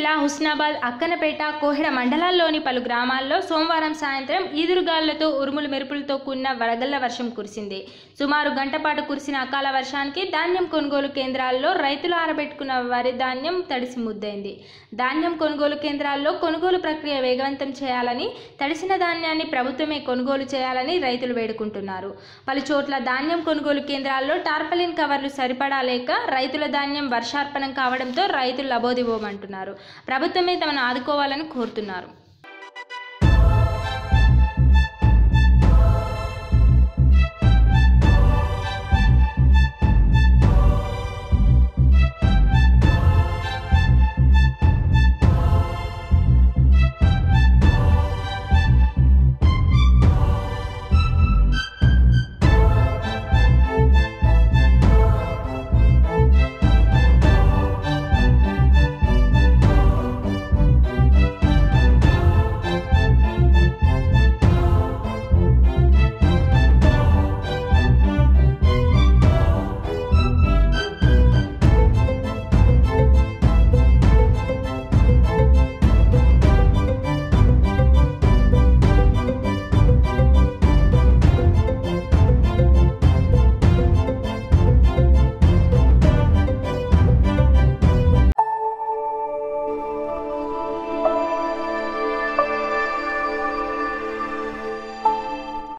జిల్లా హుస్నాబాద్ అక్కనపేట కోహెడ మండలాల్లోని పలు గ్రామాల్లో సోమవారం సాయంత్రం ఈదురుగాలులతో ఉరుములు మెరుపులతో కూడిన వడగళ్ల వర్షం కురిసింది సుమారు గంట పాటు కురిసిన అకాల వర్షానికి ధాన్యం కొనుగోలు కేంద్రాల్లో రైతులు ఆరబెట్టుకున్న వరి ధాన్యం తడిసి ముద్దైంది ధాన్యం కొనుగోలు కేంద్రాల్లో కొనుగోలు ప్రక్రియ వేగవంతం చేయాలని తడిసిన ధాన్యాన్ని ప్రభుత్వమే కొనుగోలు చేయాలని రైతులు వేడుకుంటున్నారు పలు చోట్ల ధాన్యం కొనుగోలు కేంద్రాల్లో టార్పలిన్ కవర్లు సరిపడా లేక రైతుల ధాన్యం వర్షార్పణం కావడంతో రైతులు లబోదిబోమంటున్నారు ప్రభుత్వమే తమను ఆదుకోవాలని కోరుతున్నారు